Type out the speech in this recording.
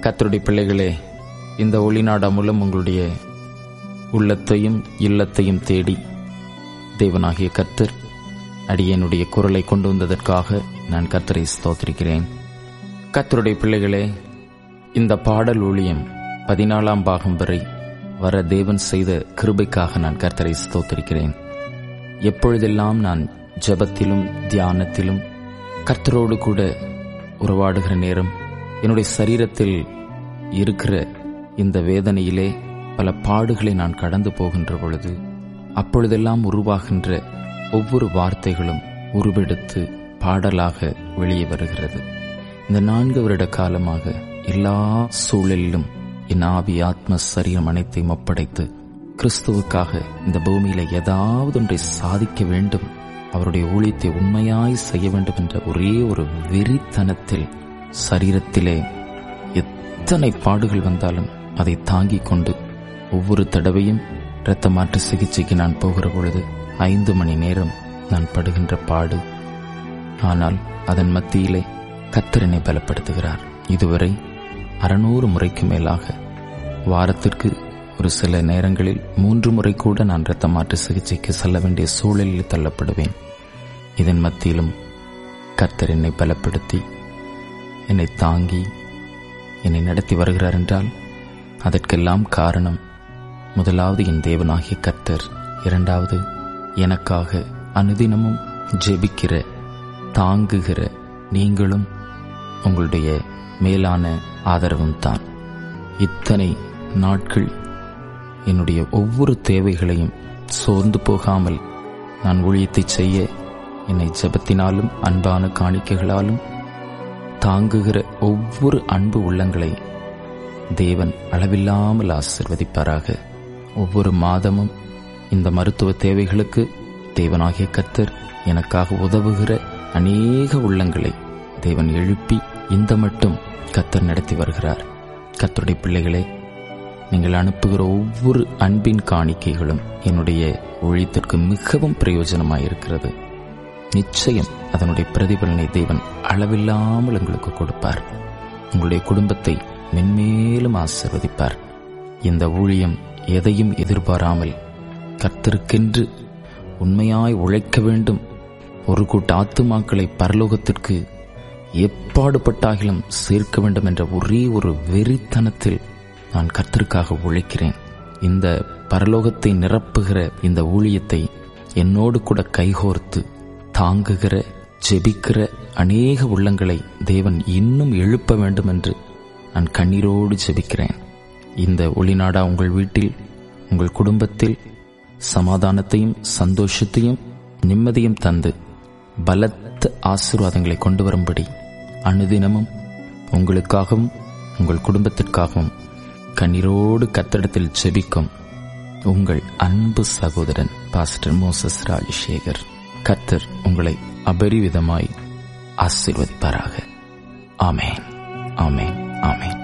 கத்தருடைய பிள்ளைகளே இந்த ஒளிநாடா மூலம் உங்களுடைய உள்ளத்தையும் இல்லத்தையும் தேடி தேவனாகிய கர்த்தர் அடியனுடைய குரலை கொண்டு வந்ததற்காக நான் கர்த்தரை ஸ்தோத்திரிக்கிறேன் கர்த்தருடைய பிள்ளைகளே இந்த பாடல் ஊழியம் பதினாலாம் பாகம் வரை வர தேவன் செய்த கிருபைக்காக நான் கர்த்தரை ஸ்தோத்திரிக்கிறேன் எப்பொழுதெல்லாம் நான் ஜெபத்திலும் தியானத்திலும் கர்த்தரோடு கூட உறவாடுகிற நேரம் என்னுடைய சரீரத்தில் இருக்கிற இந்த வேதனையிலே பல பாடுகளை நான் கடந்து போகின்ற பொழுது அப்பொழுதெல்லாம் உருவாகின்ற ஒவ்வொரு வார்த்தைகளும் உருவெடுத்து பாடலாக வெளியே வருகிறது இந்த நான்கு வருட காலமாக எல்லா சூழலிலும் என் ஆவி ஆத்ம சரீரம் அனைத்தையும் ஒப்படைத்து கிறிஸ்துவுக்காக இந்த பூமியில ஏதாவது ஒன்றை சாதிக்க வேண்டும் அவருடைய ஊழியத்தை உண்மையாய் செய்ய வேண்டும் என்ற ஒரே ஒரு வெறித்தனத்தில் சரீரத்திலே எத்தனை பாடுகள் வந்தாலும் அதை தாங்கிக் கொண்டு ஒவ்வொரு தடவையும் இரத்த மாற்று சிகிச்சைக்கு நான் போகிற பொழுது ஐந்து மணி நேரம் நான் படுகின்ற பாடு ஆனால் அதன் மத்தியிலே கத்திரனை பலப்படுத்துகிறார் இதுவரை அறுநூறு முறைக்கு மேலாக வாரத்திற்கு ஒரு சில நேரங்களில் மூன்று முறை கூட நான் இரத்த மாற்று சிகிச்சைக்கு செல்ல வேண்டிய சூழலில் தள்ளப்படுவேன் இதன் மத்தியிலும் கர்த்தர் என்னை பலப்படுத்தி என்னை தாங்கி என்னை நடத்தி வருகிறார் என்றால் அதற்கெல்லாம் காரணம் முதலாவது என் தேவனாகிய கர்த்தர் இரண்டாவது எனக்காக அனுதினமும் ஜெபிக்கிற தாங்குகிற நீங்களும் உங்களுடைய மேலான ஆதரவும் தான் இத்தனை நாட்கள் என்னுடைய ஒவ்வொரு தேவைகளையும் சோர்ந்து போகாமல் நான் ஊழியத்தை செய்ய என்னை ஜெபத்தினாலும் அன்பான காணிக்கைகளாலும் தாங்குகிற ஒவ்வொரு அன்பு உள்ளங்களை தேவன் அளவில்லாமல் ஆசிர்வதிப்பாராக ஒவ்வொரு மாதமும் இந்த மருத்துவ தேவைகளுக்கு தேவனாகிய கத்தர் எனக்காக உதவுகிற அநேக உள்ளங்களை தேவன் எழுப்பி இந்த மட்டும் கத்தர் நடத்தி வருகிறார் கத்தருடைய பிள்ளைகளே நீங்கள் அனுப்புகிற ஒவ்வொரு அன்பின் காணிக்கைகளும் என்னுடைய ஒழித்திற்கு மிகவும் பிரயோஜனமாயிருக்கிறது நிச்சயம் அதனுடைய பிரதிபலனை தேவன் அளவில்லாமல் உங்களுக்கு கொடுப்பார் உங்களுடைய குடும்பத்தை மென்மேலும் ஆசிர்வதிப்பார் இந்த ஊழியம் எதையும் எதிர்பாராமல் கர்த்தருக்கென்று உண்மையாய் உழைக்க வேண்டும் ஒரு கூட்ட ஆத்துமாக்களை பரலோகத்திற்கு எப்பாடுபட்டாகிலும் சேர்க்க வேண்டும் என்ற ஒரே ஒரு வெறித்தனத்தில் நான் கர்த்தருக்காக உழைக்கிறேன் இந்த பரலோகத்தை நிரப்புகிற இந்த ஊழியத்தை என்னோடு கூட கைகோர்த்து தாங்குகிற ஜெபிக்கிற அநேக உள்ளங்களை தேவன் இன்னும் எழுப்ப வேண்டும் என்று நான் கண்ணீரோடு ஜெபிக்கிறேன் இந்த ஒளிநாடா உங்கள் வீட்டில் உங்கள் குடும்பத்தில் சமாதானத்தையும் சந்தோஷத்தையும் நிம்மதியும் தந்து பலத்த ஆசீர்வாதங்களை கொண்டு வரும்படி அனுதினமும் உங்களுக்காகவும் உங்கள் குடும்பத்திற்காகவும் கண்ணீரோடு கத்தடத்தில் ஜெபிக்கும் உங்கள் அன்பு சகோதரன் பாஸ்டர் மோசஸ் ராஜசேகர் கத்தர் உங்களை அபரிவிதமாய் ஆசீர்வதிப்பாராக ஆமேன் ஆமேன் ஆமேன்